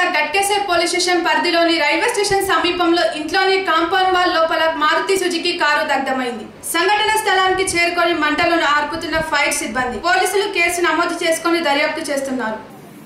Ghatkesar police station పరిధిలోని railway station సమీపంలో ఇంట్లోని కాంపౌండ్ వాల్ లోపల మారుతి సుజుకి కారు దగ్ధమైంది సంఘటన స్థలానికి చేరుకొని మంటలను ఆర్పుతున్న ఫైర్ సిబ్బంది పోలీసులు కేసు నమోదు చేసుకొని దర్యాప్తు చేస్తున్నారు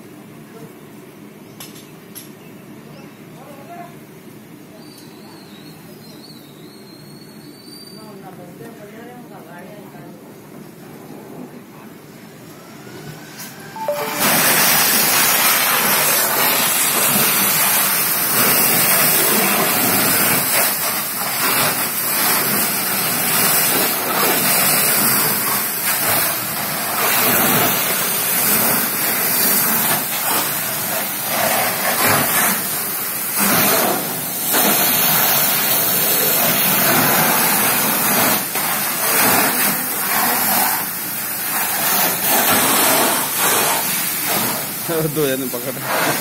వద్దు ఎందుకు పక్కన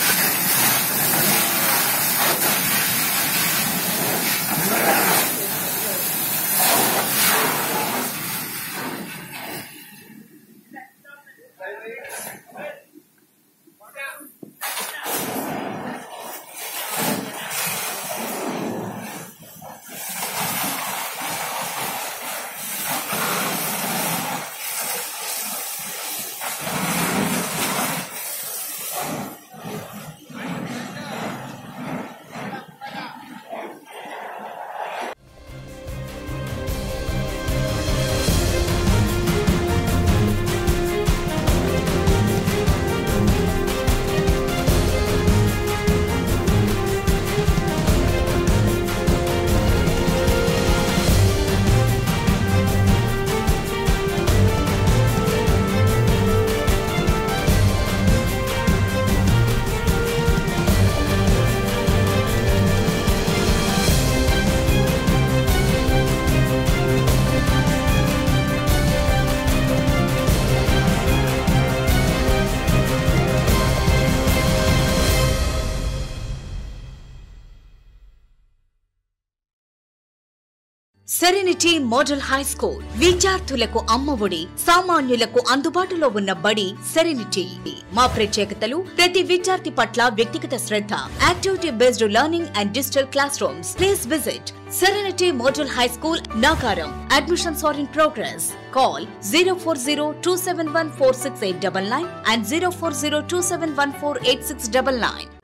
సెరెనిటీ మోడల్ హై స్కూల్ విద్యార్థులకు అమ్మఒడి సామాన్యులకు అందుబాటులో ఉన్న బడి సెరెనిటీ మా ప్రత్యేకతలు ప్రతి విద్యార్థి పట్ల వ్యక్తిగత శ్రద్ధ activity based learning and digital classrooms please visit serenity model high school Nagaram admissions are in progress call zero four zero two seven one four six eight double nine and zero four zero two seven one four eight six double nine